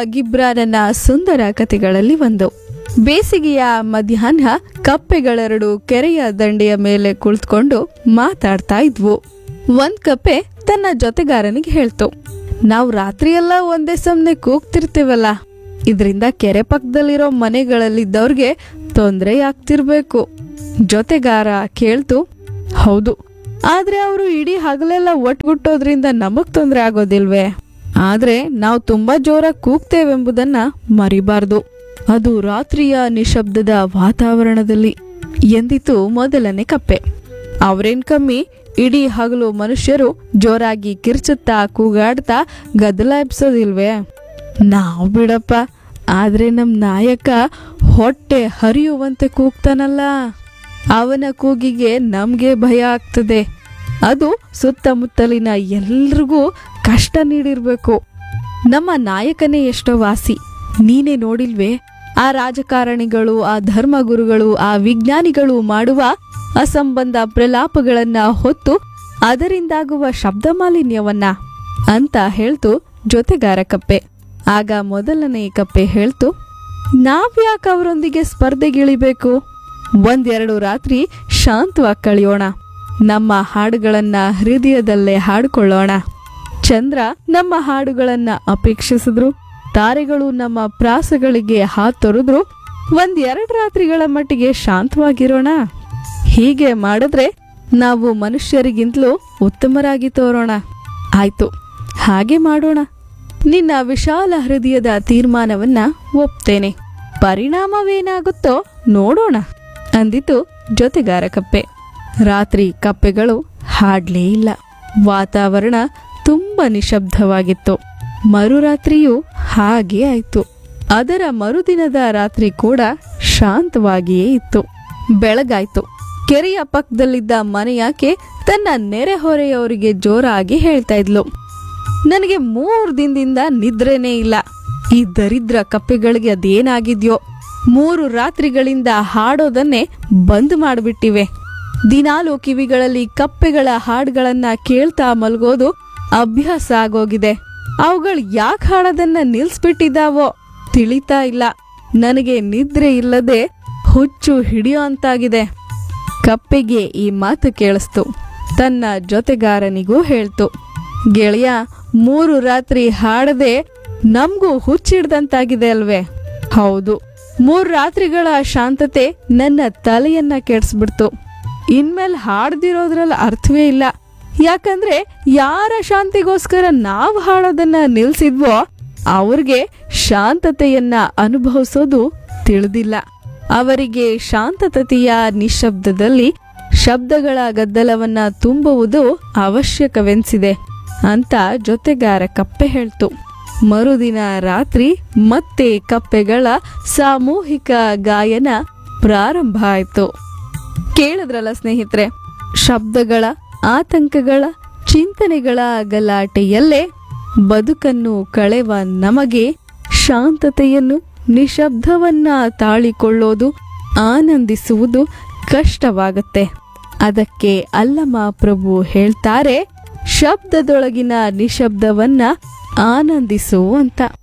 ಗಿಬ್ರಾನನ ಸುಂದರ ಕಥೆಗಳಲ್ಲಿ ಒಂದು ಬೇಸಿಗೆಯ ಮಧ್ಯಾಹ್ನ ಕಪ್ಪೆಗಳೆರಡು ಕೆರೆಯ ದಂಡೆಯ ಮೇಲೆ ಕುಳಿತುಕೊಂಡು ಮಾತಾಡ್ತಾ ಇದ್ವು ಒಂದ್ ಕಪ್ಪೆ ತನ್ನ ಜೊತೆಗಾರನಿಗೆ ಹೇಳ್ತು ನಾವು ರಾತ್ರಿಯೆಲ್ಲ ಒಂದೇ ಸಮನೆ ಕೂಗ್ತಿರ್ತೀವಲ್ಲ ಇದರಿಂದ ಕೆರೆ ಪಕ್ಕದಲ್ಲಿರೋ ಮನೆಗಳಲ್ಲಿದ್ದವ್ರಿಗೆ ತೊಂದರೆ ಆಗ್ತಿರ್ಬೇಕು ಜೊತೆಗಾರ ಕೇಳ್ತು ಹೌದು ಆದ್ರೆ ಅವರು ಇಡೀ ಹಗಲೆಲ್ಲ ಒಟ್ಗುಟ್ಟೋದ್ರಿಂದ ನಮಗ್ ತೊಂದರೆ ಆಗೋದಿಲ್ವೇ ಆದ್ರೆ ನಾವು ತುಂಬಾ ಜೋರಾಗಿ ಕೂಗ್ತೇವೆಂಬುದನ್ನ ಮರಿಬಾರ್ದು ಅದು ರಾತ್ರಿಯ ನಿಶಬ್ದದ ವಾತಾವರಣದಲ್ಲಿ ಎಂದಿತು ಮೊದಲನೇ ಕಪ್ಪೆ ಅವ್ರೇನ್ ಕಮ್ಮಿ ಇಡೀ ಹಗಲು ಮನುಷ್ಯರು ಜೋರಾಗಿ ಕಿರ್ಚುತ್ತಾ ಕೂಗಾಡ್ತಾ ಗದ್ದಲ ಎಬ್ಸೋದಿಲ್ವೇ ನಾವು ಬಿಡಪ್ಪ ಆದ್ರೆ ನಮ್ ನಾಯಕ ಹೊಟ್ಟೆ ಹರಿಯುವಂತೆ ಕೂಗ್ತಾನಲ್ಲ ಅವನ ಕೂಗಿಗೆ ನಮ್ಗೆ ಭಯ ಆಗ್ತದೆ ಅದು ಸುತ್ತಮುತ್ತಲಿನ ಎಲ್ರಿಗೂ ಕಷ್ಟ ನೀಡಿರ್ಬೇಕು ನಮ್ಮ ನಾಯಕನೇ ಎಷ್ಟೋ ವಾಸಿ ನೀನೇ ನೋಡಿಲ್ವೇ ಆ ರಾಜಕಾರಣಿಗಳು ಆ ಧರ್ಮಗುರುಗಳು ಆ ವಿಜ್ಞಾನಿಗಳು ಮಾಡುವ ಅಸಂಬಂಧ ಪ್ರಲಾಪಗಳನ್ನ ಹೊತ್ತು ಅದರಿಂದಾಗುವ ಶಬ್ದ ಮಾಲಿನ್ಯವನ್ನ ಅಂತ ಹೇಳ್ತು ಜೊತೆಗಾರ ಕಪ್ಪೆ ಆಗ ಮೊದಲನೇ ಕಪ್ಪೆ ಹೇಳ್ತು ನಾವ್ಯಾಕೆ ಅವರೊಂದಿಗೆ ಸ್ಪರ್ಧೆಗಿಳಿಬೇಕು ಒಂದೆರಡು ರಾತ್ರಿ ಶಾಂತವಾಗಿ ಕಳೆಯೋಣ ನಮ್ಮ ಹಾಡುಗಳನ್ನ ಹೃದಯದಲ್ಲೇ ಹಾಡ್ಕೊಳ್ಳೋಣ ಚಂದ್ರ ನಮ್ಮ ಹಾಡುಗಳನ್ನ ಅಪೇಕ್ಷಿಸಿದ್ರು ತಾರೆಗಳು ನಮ್ಮ ಪ್ರಾಸಗಳಿಗೆ ಹಾತೊರೆದ್ರು ಒಂದ್ ಎರಡು ರಾತ್ರಿಗಳ ಮಟ್ಟಿಗೆ ಶಾಂತವಾಗಿರೋಣ ಹೀಗೆ ಮಾಡಿದ್ರೆ ನಾವು ಮನುಷ್ಯರಿಗಿಂತಲೂ ಉತ್ತಮರಾಗಿ ತೋರೋಣ ಆಯ್ತು ಹಾಗೆ ಮಾಡೋಣ ನಿನ್ನ ವಿಶಾಲ ಹೃದಯದ ತೀರ್ಮಾನವನ್ನ ಒಪ್ತೇನೆ ಪರಿಣಾಮವೇನಾಗುತ್ತೋ ನೋಡೋಣ ಅಂದಿತು ಜೊತೆಗಾರ ಕಪ್ಪೆ ರಾತ್ರಿ ಕಪ್ಪೆಗಳು ಹಾಡ್ಲೇ ಇಲ್ಲ ವಾತಾವರಣ ತುಂಬಾ ನಿಶಬ್ದವಾಗಿತ್ತು ಮರುರಾತ್ರಿಯೂ ಹಾಗೆ ಆಯ್ತು ಅದರ ಮರುದಿನದ ರಾತ್ರಿ ಕೂಡ ಶಾಂತವಾಗಿಯೇ ಇತ್ತು ಬೆಳಗಾಯ್ತು ಕೆರೆಯ ಪಕ್ಕದಲ್ಲಿದ್ದ ಮನೆಯಾಕೆ ತನ್ನ ನೆರೆಹೊರೆಯವರಿಗೆ ಜೋರಾಗಿ ಹೇಳ್ತಾ ಇದ್ಲು ನನಗೆ ಮೂರ್ ದಿನದಿಂದ ನಿದ್ರೆನೇ ಇಲ್ಲ ಈ ದರಿದ್ರ ಕಪ್ಪೆಗಳಿಗೆ ಅದೇನಾಗಿದ್ಯೋ ಮೂರು ರಾತ್ರಿಗಳಿಂದ ಹಾಡೋದನ್ನೇ ಬಂದ್ ಮಾಡಿಬಿಟ್ಟಿವೆ ದಿನಾಲು ಕಿವಿಗಳಲ್ಲಿ ಕಪ್ಪೆಗಳ ಹಾಡುಗಳನ್ನ ಕೇಳ್ತಾ ಮಲ್ಗೋದು ಅಭ್ಯಾಸ ಆಗೋಗಿದೆ ಅವುಗಳು ಯಾಕೆ ಹಾಡೋದನ್ನ ನಿಲ್ಸ್ಬಿಟ್ಟಿದ್ದಾವೋ ತಿಳಿತಾ ಇಲ್ಲ ನನಗೆ ನಿದ್ರೆ ಇಲ್ಲದೆ ಹುಚ್ಚು ಹಿಡಿಯೋ ಅಂತಾಗಿದೆ ಕಪ್ಪೆಗೆ ಈ ಮಾತು ಕೇಳಿಸ್ತು ತನ್ನ ಜೊತೆಗಾರನಿಗೂ ಹೇಳ್ತು ಗೆಳೆಯ ಮೂರು ರಾತ್ರಿ ಹಾಡದೆ ನಮ್ಗೂ ಹುಚ್ಚಿಡ್ದಂತಾಗಿದೆ ಅಲ್ವೇ ಹೌದು ಮೂರು ರಾತ್ರಿಗಳ ಶಾಂತತೆ ನನ್ನ ತಲೆಯನ್ನ ಕೆಡ್ಸ್ಬಿಡ್ತು ಇನ್ಮೇಲೆ ಹಾಡ್ದಿರೋದ್ರಲ್ಲಿ ಅರ್ಥವೇ ಇಲ್ಲ ಯಾಕಂದ್ರೆ ಯಾರ ಶಾಂತಿಗೋಸ್ಕರ ನಾವು ಹಾಡೋದನ್ನ ನಿಲ್ಸಿದ್ವೋ ಅವ್ರಿಗೆ ಶಾಂತತೆಯನ್ನ ಅನುಭವಿಸೋದು ತಿಳಿದಿಲ್ಲ ಅವರಿಗೆ ಶಾಂತತೆಯ ನಿಶಬ್ದದಲ್ಲಿ ಶಬ್ದಗಳ ಗದ್ದಲವನ್ನ ತುಂಬುವುದು ಅವಶ್ಯಕವೆನಿಸಿದೆ ಅಂತ ಜೊತೆಗಾರ ಕಪ್ಪೆ ಹೇಳ್ತು ಮರುದಿನ ರಾತ್ರಿ ಮತ್ತೆ ಕಪ್ಪೆಗಳ ಸಾಮೂಹಿಕ ಗಾಯನ ಪ್ರಾರಂಭ ಆಯ್ತು ಕೇಳಿದ್ರಲ್ಲ ಸ್ನೇಹಿತರೆ ಶಬ್ದಗಳ ಆತಂಕಗಳ ಚಿಂತನೆಗಳ ಗಲಾಟೆಯಲ್ಲೇ ಬದುಕನ್ನು ಕಳೆವ ನಮಗೆ ಶಾಂತತೆಯನ್ನು ನಿಶಬ್ದವನ್ನ ತಾಳಿಕೊಳ್ಳೋದು ಆನಂದಿಸುವುದು ಕಷ್ಟವಾಗತ್ತೆ ಅದಕ್ಕೆ ಅಲ್ಲಮ ಪ್ರಭು ಹೇಳ್ತಾರೆ ಶಬ್ದದೊಳಗಿನ ನಿಶಬ್ದವನ್ನ ಆನಂದಿಸು ಅಂತ